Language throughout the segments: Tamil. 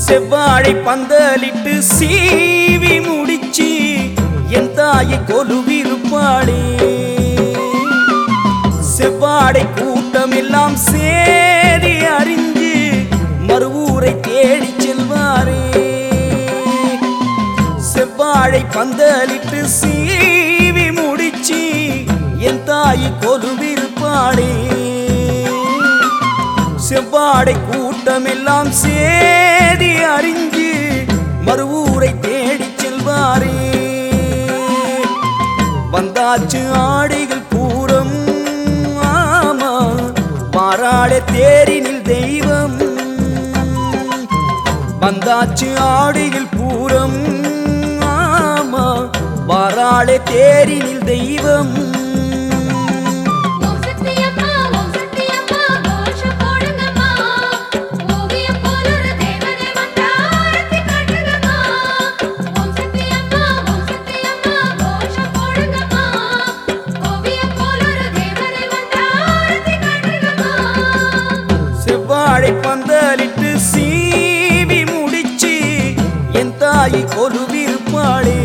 செவ்வாழை பந்தலிட்டு சீவி முடிச்சு என் தாயை கொலுவிருப்பாளே செவ்வாடை கூட்டம் எல்லாம் சேதி அறிஞ்சு மறுவூரை தேடி செல்வாரே செவ்வாழை பந்தலிட்டு சீவி முடிச்சு என் தாயை கொலுவிருப்பாளே செவ்வாடை கூட்டம் எல்லாம் சேதி அறிஞ்சு மறுவூரை தேடி செல்வாரே வந்தாச்சு ஆடைகள் பூரம் ஆமா பாராளே தேரினில் தெய்வம் வந்தாச்சு ஆடைகள் பூரம் ஆமா பாராளே தேரினில் தெய்வம் ஓம் சக்தியம்மா ஓம் சக்தியம்மா கோஷம் போடுங்கம்மா ஓவியம் போல ஒரு தேவதை வந்தா ஆரத்தி காட்டுங்கம்மா ஓம் சக்தியம்மா ஓம் சக்தியம்மா கோஷம் போடுங்கம்மா ஓவியம் போல ஒரு தேவதை வந்தா ஆரத்தி காட்டுங்கம்மா செவ்வாழை பந்தலிட்டு சீவி முடிச்சு என் தாயை கொலுவிருப்பாளே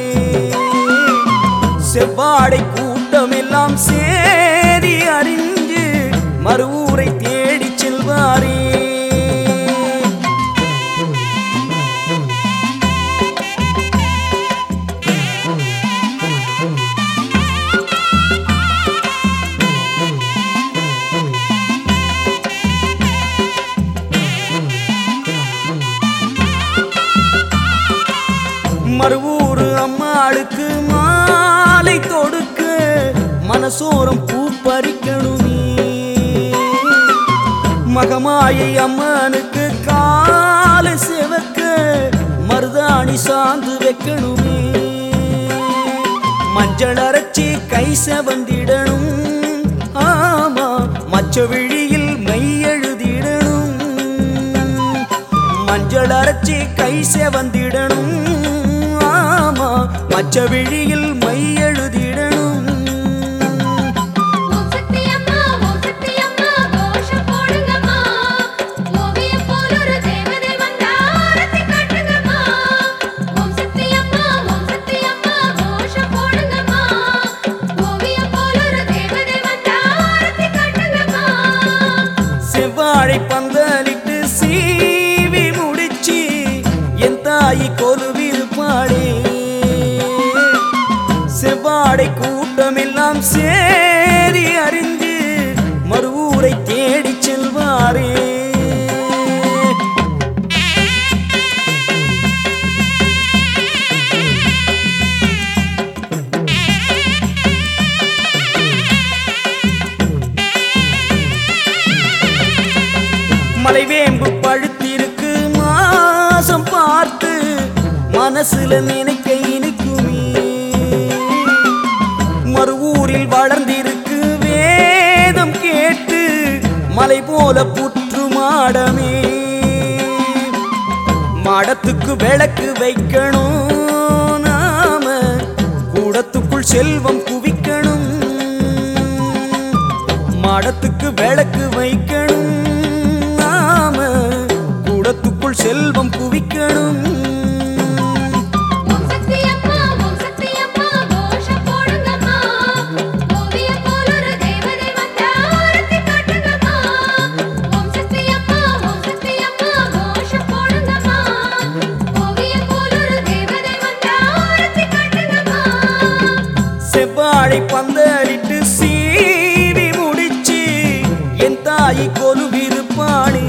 செவ்வாடை கூட்டம் எல்லாம் சேதி அறிஞ்சு மறுவூரை தேடி செல்வாரே மறுவூரு அம்மாளுக்கு மாலை தொடுக்க மனசோரம் பூ பறிக்கணுமே மகமாயை அம்மனுக்கு காலை செவக்க மருதாணி சாந்து வைக்கணுமே மஞ்சள் அரைச்சி கை செவந்திடணும் ஆமா மச்ச விழியில் மை எழுதிடணும் மஞ்சள் அரைச்சி கை செவந்திடணும் ஆமா மச்ச விழியில் மை எழுதிடணும் ஓம் சக்தியம்மா ஓம் சக்தியம்மா கோஷம் போடுங்கம்மா ஓவியம் போல ஒரு தேவதை வந்தா ஆரத்தி காட்டுங்கம்மா ஓம் சக்தியம்மா ஓம் சக்தியம்மா கோஷம் போடுங்கம்மா ஓவியம் போல ஒரு தேவதை வந்தா ஆரத்தி காட்டுங்கம்மா செவ்வாழை பந்தலிட்டு சீவி முடிச்சு என் தாயை கொலுவிருப்பாளே செவ்வாடை கூட்டம் எல்லாம் சேரி அறிந்து மறுவூரை தேடி செல்வாரே மலைவேம்பு பழுத்திருக்கு மாசம் பார்த்து மனசுல நினைக்க இனிக்குமே மறுவூரில் வளர்ந்திருக்கு வேதம் கேட்டு மலை போல புற்று மாடமே மாடத்துக்கு விளக்கு வைக்கணும் நாம கூடத்துக்குள் செல்வம் குவிக்கணும் மாடத்துக்கு விளக்கு வைக்கணும் நாம கூடத்துக்குள் செல்வம் குவிக்கணும் ஓம் சக்தியம்மா ஓம் சக்தியம்மா கோஷம் போடுங்கம்மா ஓவியம் போல ஒரு தேவதை வந்தா ஆரத்தி காட்டுங்கம்மா ஓம் சக்தியம்மா ஓம் சக்தியம்மா கோஷம் போடுங்கம்மா ஓவியம் போல ஒரு தேவதை வந்தா ஆரத்தி காட்டுங்கம்மா செவ்வாழை பந்தலிட்டு சீவி முடிச்சு என் தாயை கொலுவிருப்பாளே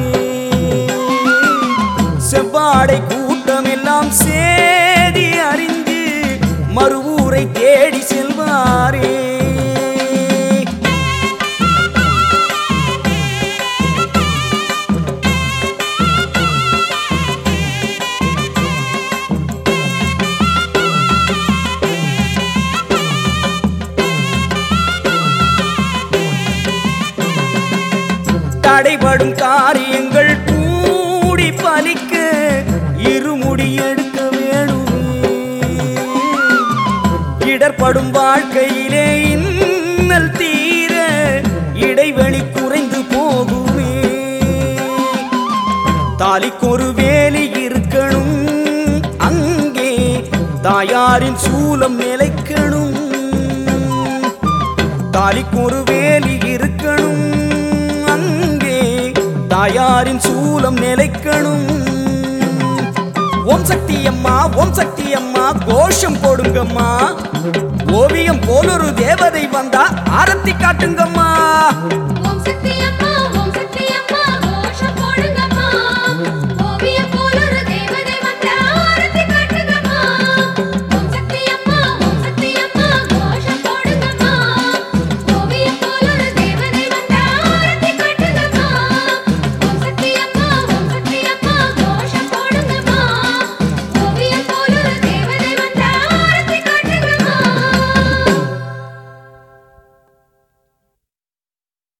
செவ்வாடை கூட்டம் எல்லாம் சேதி அறிந்து மறுவூரை தேடி செல்வாரே தடைபடும் காரியங்கள் கூடி பலிக்க இருமுடி எடுக்க வேணுமே இடர்படும் வாழ்க்கையிலே இன்னல் தீர இடைவெளி குறைந்து போகுமே தாலிக்கொரு வேலி தாயாரின் சூலம் நிலைக்கணும் தாலிக்கு ஒரு வேலி இருக்கணும் அங்கே தாயாரின் சூலம் நிலைக்கணும் ஓம் சக்தி அம்மா ஓம் சக்தி அம்மா கோஷம் போடுங்கம்மா ஓவியம் போலொரு தேவதை வந்தா ஆரத்தி காட்டுங்கம்மா